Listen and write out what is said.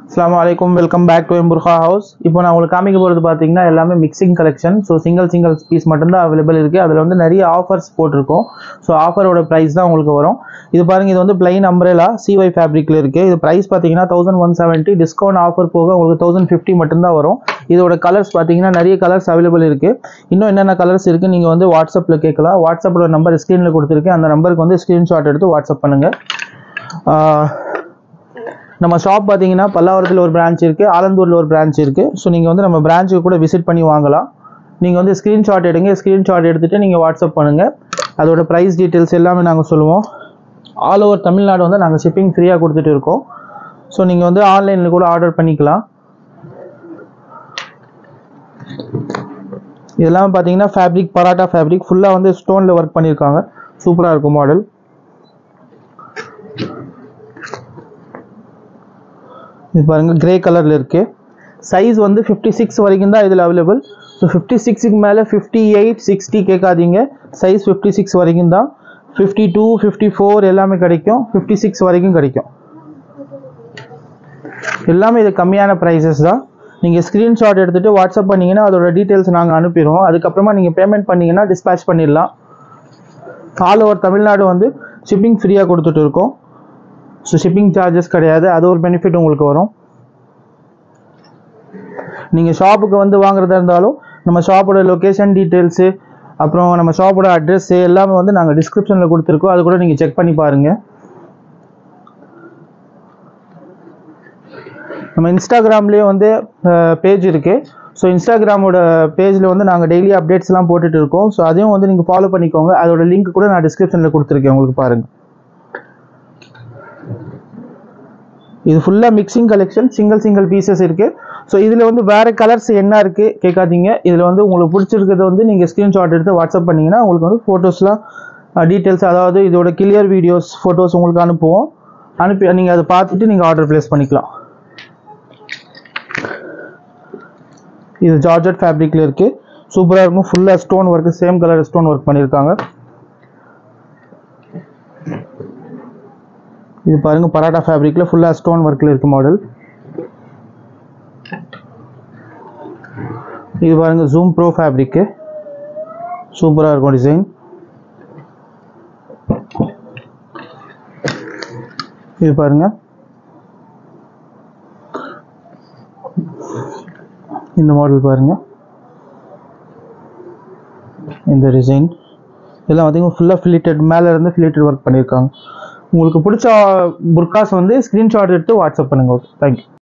அஸ்ஸலாமு அலைக்கும் welcome back to Burqa house இப்போ நான் உங்களுக்கு காமிக்க போகிறது பார்த்தீங்கன்னா எல்லாமே mixing collection so single single piece மட்டும்தான் அவைலபிள் இருக்குது அதில் வந்து நிறைய ஆஃபர்ஸ் போட்டிருக்கோம் ஸோ ஆஃபரோட ப்ரைஸ் தான் உங்களுக்கு வரும் இது பாருங்க இது வந்து பிளைன் அம்ப்ரெலா சிஒய் ஃபேப்ரிக்கில் இருக்குது இது ப்ரைஸ் பார்த்தீங்கன்னா thousand one seventy discount offer போக உங்களுக்கு தௌசண்ட் ஃபிஃப்டி மட்டும்தான் வரும் இதோட கலர்ஸ் பார்த்தீங்கன்னா நிறைய கலர்ஸ் அவைலபிள் இருக்குது இன்னும் என்னென்ன கலர்ஸ் இருக்குது நீங்கள் வந்து வாட்ஸ்அப்பில் கேட்கலாம் வாட்ஸ்அப்போட நம்பர் ஸ்க்ரீனில் கொடுத்துருக்கேன் அந்த நம்பருக்கு வந்து ஸ்க்ரீன்ஷாட் எடுத்து வாட்ஸ்அப் பண்ணுங்கள் நம்ம ஷாப் பார்த்தீங்கன்னா பல்லாவரத்தில் ஒரு பிரான்ச் இருக்குது ஆலந்தூரில் ஒரு பிரான்ச் இருக்குது ஸோ நீங்கள் வந்து நம்ம பிரான்ச்சுக்கு கூட விசிட் பண்ணி வாங்கலாம் நீங்கள் வந்து ஸ்க்ரீன்ஷாட் எடுங்க ஸ்க்ரீன்ஷாட் எடுத்துகிட்டு நீங்கள் வாட்ஸ்அப் பண்ணுங்கள் அதோட ப்ரைஸ் டீட்டெயில்ஸ் எல்லாமே நாங்கள் சொல்லுவோம் ஆல் ஓவர் தமிழ்நாடு வந்து நாங்கள் ஷிப்பிங் ஃப்ரீயாக கொடுத்துட்டு இருக்கோம் ஸோ நீங்கள் வந்து ஆன்லைனில் கூட ஆர்டர் பண்ணிக்கலாம் இதெல்லாம் பார்த்தீங்கன்னா ஃபேப்ரிக் பராட்டா ஃபேப்ரிக் ஃபுல்லாக வந்து ஸ்டோனில் ஒர்க் பண்ணியிருக்காங்க சூப்பராக இருக்கும் மாடல் இது பாருங்கள் கிரே கலரில் இருக்குது சைஸ் வந்து ஃபிஃப்டி சிக்ஸ் வரைக்கும் தான் இதில் அவைலபிள் ஸோ ஃபிஃப்டி சிக்ஸுக்கு மேலே ஃபிஃப்டி எயிட் சிக்ஸ்டி கேட்காதீங்க சைஸ் ஃபிஃப்டி சிக்ஸ் வரைக்கும் தான் ஃபிஃப்டி டூ ஃபிஃப்டி ஃபோர் எல்லாமே கிடைக்கும் ஃபிஃப்டி சிக்ஸ் வரைக்கும் கிடைக்கும் எல்லாமே இது கம்மியான ப்ரைஸஸ் தான் நீங்கள் ஸ்க்ரீன்ஷாட் எடுத்துகிட்டு வாட்ஸ்அப் பண்ணிங்கன்னா அதோட டீட்டெயில்ஸ் நாங்கள் அனுப்பிடுவோம் அதுக்கப்புறமா நீங்கள் பேமெண்ட் பண்ணிங்கன்னா டிஸ்பேச் பண்ணிடலாம் ஆல் ஓவர் தமிழ்நாடு வந்து ஷிப்பிங் ஃப்ரீயாக கொடுத்துட்டு இருக்கோம் ஸோ ஷிப்பிங் சார்ஜஸ் கிடையாது அது ஒரு பெனிஃபிட் உங்களுக்கு வரும் நீங்கள் ஷாப்புக்கு வந்து வாங்குறதா இருந்தாலும் நம்ம ஷாப்போட லொக்கேஷன் டீட்டெயில்ஸு அப்புறம் நம்ம ஷாப்போட அட்ரஸ்ஸு எல்லாமே வந்து நாங்கள் டிஸ்கிரிப்ஷனில் கொடுத்துருக்கோம் அது கூட நீங்கள் செக் பண்ணி பாருங்கள் நம்ம இன்ஸ்டாகிராம்லேயே வந்து பேஜ் இருக்குது ஸோ இன்ஸ்டாகிராமோட பேஜில் வந்து நாங்கள் டெய்லி அப்டேட்ஸ்லாம் போட்டுட்டு இருக்கோம் ஸோ அதையும் வந்து நீங்கள் ஃபாலோ பண்ணிக்கோங்க அதோட லிங்க் கூட நான் டிஸ்கிரிப்ஷனில் கொடுத்துருக்கேன் உங்களுக்கு பாருங்கள் இது ஃபுல்லாக mixing collection single single pieces இருக்குது ஸோ இதில் வந்து வேறு கலர்ஸ் என்ன இருக்குது கேட்காதீங்க இதில் வந்து உங்களுக்கு பிடிச்சிருக்கிறது வந்து நீங்கள் ஸ்க்ரீன்ஷாட் எடுத்து வாட்ஸ்அப் பண்ணிங்கன்னா உங்களுக்கு வந்து ஃபோட்டோஸ்லாம் டீட்டெயில்ஸ் அதாவது இதோட கிளியர் வீடியோஸ் ஃபோட்டோஸ் உங்களுக்கு அனுப்புவோம் அனுப்பி நீங்கள் அதை பார்த்துட்டு நீங்கள் ஆர்டர் ப்ளேஸ் பண்ணிக்கலாம் இது ஜார்ஜட் ஃபேப்ரிக்கில் இருக்குது சூப்பராக இருக்கும் ஃபுல்லாக stone work same colour stone work பண்ணியிருக்காங்க இது பாருங்க பராட்டா ஃபேப்ரிக்கில் ஃபுல்லாக ஸ்டோன் ஒர்க்கில் இருக்கு மாடல் இது பாருங்க ஜூம் ப்ரோ ஃபேப்ரிக்கு சூப்பராக இருக்கும் டிசைன் இது பாருங்க இந்த மாடல் பாருங்க இந்த டிசைன் இதெல்லாம் பார்த்தீங்கன்னா ஃபுல்லாக ஃபிலிட்டட் மேலே இருந்து ஃபிலிட்டட் ஒர்க் பண்ணியிருக்காங்க உங்களுக்கு பிடிச்ச புர்காஸ் வந்து ஸ்க்ரீன்ஷாட் எடுத்து வாட்ஸ்அப் பண்ணுங்க ஓகே தேங்க்யூ